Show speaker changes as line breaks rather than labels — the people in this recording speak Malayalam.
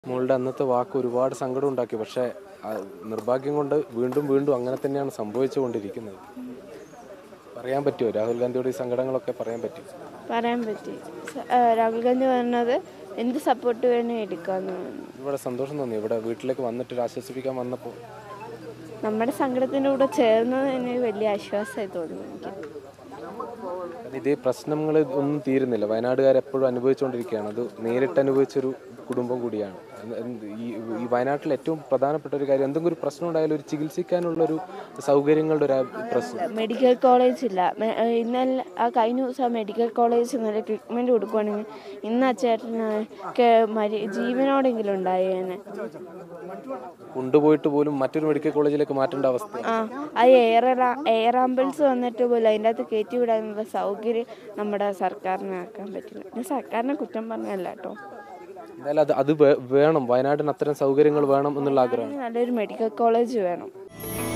മോളുടെ അന്നത്തെ വാക്ക് ഒരുപാട് സങ്കടം ഉണ്ടാക്കി പക്ഷേ ആ നിർഭാഗ്യം കൊണ്ട് വീണ്ടും വീണ്ടും അങ്ങനെ തന്നെയാണ് സംഭവിച്ചുകൊണ്ടിരിക്കുന്നത് പറയാൻ പറ്റുമോ രാഹുൽ ഗാന്ധിയോട് ഈ സങ്കടങ്ങളൊക്കെ പറയാൻ പറ്റും
പറയാൻ പറ്റി സ- ആ, രാഹുൽ ഗാന്ധി പറഞ്ഞത് എന്ത് സപ്പോർട്ട് വേണേ എടുക്കാന്ന് പറഞ്ഞു
ഇവിടെ സന്തോഷം തോന്നി ഇവിടെ വീട്ടിലേക്ക് വന്നിട്ട് ഒരു ആശ്വസിപ്പിക്കാൻ വന്നപ്പോൾ
നമ്മുടെ സങ്കടത്തിൻ്റെ കൂടെ ചേർന്നത് തന്നെ ഒരു വലിയ ആശ്വാസമായി തോന്നി എനിക്ക്
കാരണം ഇതേ പ്രശ്നങ്ങൾ ഒന്നും തീരുന്നില്ല വയനാടുകാർ എപ്പോഴും അനുഭവിച്ചുകൊണ്ടിരിക്കുകയാണ് അത് നേരിട്ട് അനുഭവിച്ചൊരു കുടുംബം കൂടിയാണ് എന്ത് എന്ത് ഈ ഈ വയനാട്ടിൽ ഏറ്റവും പ്രധാനപ്പെട്ട ഒരു കാര്യം എന്തെങ്കിലും ഒരു പ്രശ്നം ഉണ്ടായാലും ഒരു ചികിത്സിക്കാനുള്ള ഒരു സൗകര്യങ്ങളുടെ ഒരു ആ- പ്രശ്നം
മെഡിക്കൽ കോളേജ് ഇല്ല മെ- ഏ, ഇന്നലെ ആ കഴിഞ്ഞ ദിവസം ആ മെഡിക്കൽ കോളേജ് നല്ല ട്രീറ്റ്മെൻറ്റ് കൊടുക്കുവാണെങ്കിൽ ഇന്ന് ആ ചേട്ടന് കെ- മരി ജീവനോടെങ്കിലും ഉണ്ടായേനെ
കൊണ്ടുപോയിട്ട് പോലും മറ്റൊരു മെഡിക്കൽ കോളേജിലേക്ക് മാറ്റേണ്ട അവസ്ഥ
ആ ആ എയർ എയർ ആംബുലൻസ് വന്നിട്ട് പോലും അതിൻ്റെ അകത്ത് കയറ്റി വിടാനുള്ള സൗകര്യം നമ്മുടെ സർക്കാരിന് ആക്കാൻ പറ്റില്ല ഞാൻ സർക്കാരിനെ കുറ്റം പറഞ്ഞല്ല കേട്ടോ
എന്തായാലും അത് അത് വേ- വേണം വയനാടിന് അത്തരം സൗകര്യങ്ങൾ വേണം എന്നുള്ള ആഗ്രഹമാണ്
നല്ലൊരു മെഡിക്കൽ കോളേജ് വേണം